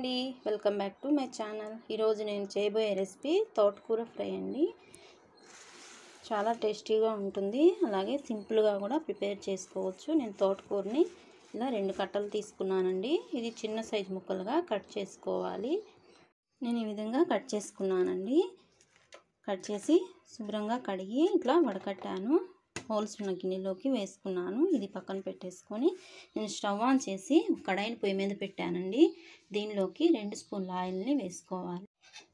అండి welcome back to my channel ఈరోజు నేను చేయబోయే రెసిపీ తోటకూర ఫ్రై అండి చాలా టేస్టీగా ఉంటుంది అలాగే సింపుల్గా కూడా ప్రిపేర్ చేసుకోవచ్చు నేను తోటకూరని ఇలా రెండు కట్టలు తీసుకున్నానండి ఇది చిన్న సైజు ముక్కలుగా కట్ చేసుకోవాలి నేను ఈ విధంగా కట్ చేసుకున్నానండి కట్ చేసి శుభ్రంగా కడిగి ఇట్లా వడకట్టాను హోల్స్ ఉన్న గిన్నెలోకి వేసుకున్నాను ఇది పక్కన పెట్టేసుకొని నేను స్టవ్ ఆన్ చేసి కడాయిని పొయ్యి మీద పెట్టానండి దీనిలోకి రెండు స్పూన్ల ఆయిల్ని వేసుకోవాలి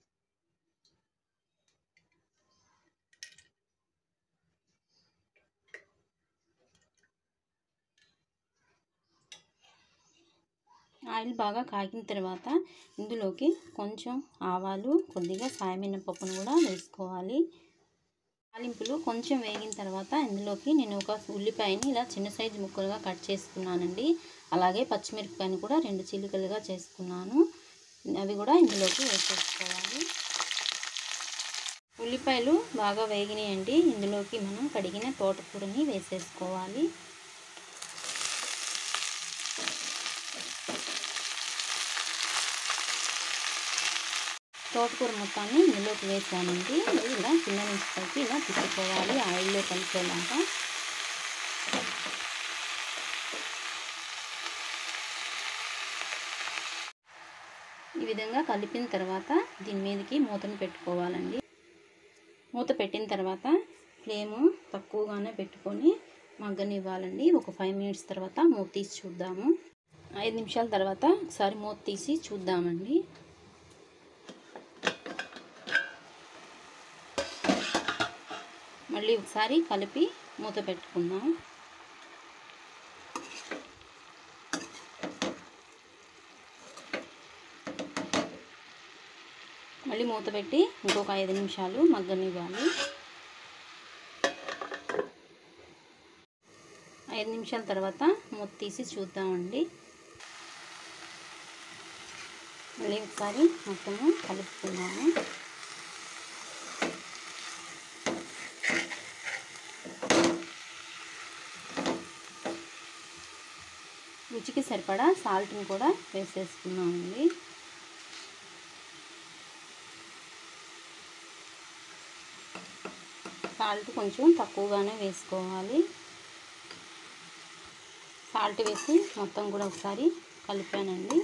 ఆయిల్ బాగా కాగిన తర్వాత ఇందులోకి కొంచెం ఆవాలు కొద్దిగా సాయమినపప్పును కూడా వేసుకోవాలి తాలింపులు కొంచెం వేగిన తర్వాత ఇందులోకి నేను ఒక ఉల్లిపాయని ఇలా చిన్న సైజు ముక్కలుగా కట్ చేసుకున్నానండి అలాగే పచ్చిమిరపకాయని కూడా రెండు చిలుకలుగా చేసుకున్నాను అవి కూడా ఇందులోకి వేసేసుకోవాలి ఉల్లిపాయలు బాగా వేగినాయండి ఇందులోకి మనం కడిగిన తోటకూరని వేసేసుకోవాలి తోటకూర మొత్తాన్ని ఇందులోకి వేసానండి ఇలా కింద నుంచి పైకి ఇలా తిప్పుకోవాలి ఆయిల్లో కలిసేలాగా ఈ విధంగా కలిపిన తర్వాత దీని మీదకి మూతను పెట్టుకోవాలండి మూత పెట్టిన తర్వాత ఫ్లేము తక్కువగానే పెట్టుకొని మగ్గనివ్వాలండి ఒక ఫైవ్ మినిట్స్ తర్వాత మూత తీసి చూద్దాము ఐదు నిమిషాల తర్వాత ఒకసారి మూత తీసి చూద్దామండి మళ్ళీ ఒకసారి కలిపి మూత పెట్టుకుందాం మళ్ళీ మూత పెట్టి ఇంకొక ఐదు నిమిషాలు మగ్గనివ్వాలి ఐదు నిమిషాల తర్వాత మూత తీసి చూద్దామండి మళ్ళీ ఒకసారి మొత్తము కలుపుకుందాము రుచికి సరిపడా సాల్ట్ని కూడా వేసేసుకున్నామండి సాల్ట్ కొంచెం తక్కువగానే వేసుకోవాలి సాల్ట్ వేసి మొత్తం కూడా ఒకసారి కలిపానండి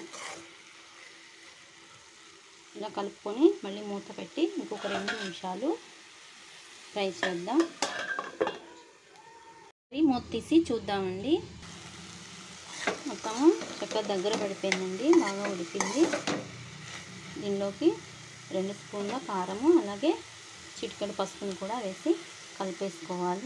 ఇలా కలుపుకొని మళ్ళీ మూత పెట్టి ఇంకొక రెండు నిమిషాలు ఫ్రై చేద్దాం మూత తీసి చూద్దామండి మొత్తము చక్కగా దగ్గర పడిపోయిందండి బాగా ఉడికింది దీనిలోకి రెండు స్పూన్ల కారము అలాగే చిటికెడు పసుపుని కూడా వేసి కలిపేసుకోవాలి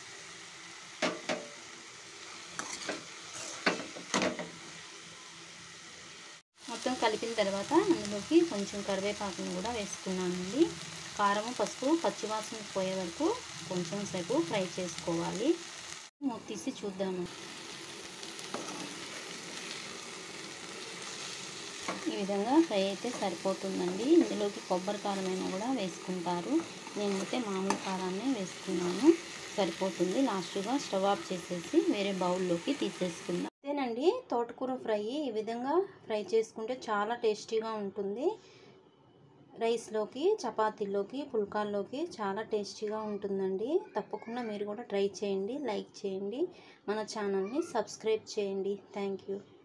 మొత్తం కలిపిన తర్వాత అందులోకి కొంచెం కరివేపాకుని కూడా వేసుకున్నానండి కారము పసుపు పచ్చివాసన పోయే వరకు కొంచెం సేపు ఫ్రై చేసుకోవాలి మూత తీసి చూద్దాము ఈ విధంగా ఫ్రై అయితే సరిపోతుందండి ఇందులోకి కొబ్బరి కారమైనా కూడా వేసుకుంటారు నేనైతే మామూలు కారాన్నే వేసుకున్నాను సరిపోతుంది లాస్ట్గా స్టవ్ ఆఫ్ చేసేసి వేరే బౌల్లోకి తీసేసుకుందాం అంతేనండి తోటకూర ఫ్రై ఈ విధంగా ఫ్రై చేసుకుంటే చాలా టేస్టీగా ఉంటుంది రైస్లోకి చపాతీలోకి పుల్కాల్లోకి చాలా టేస్టీగా ఉంటుందండి తప్పకుండా మీరు కూడా ట్రై చేయండి లైక్ చేయండి మన ఛానల్ని సబ్స్క్రైబ్ చేయండి థ్యాంక్ యూ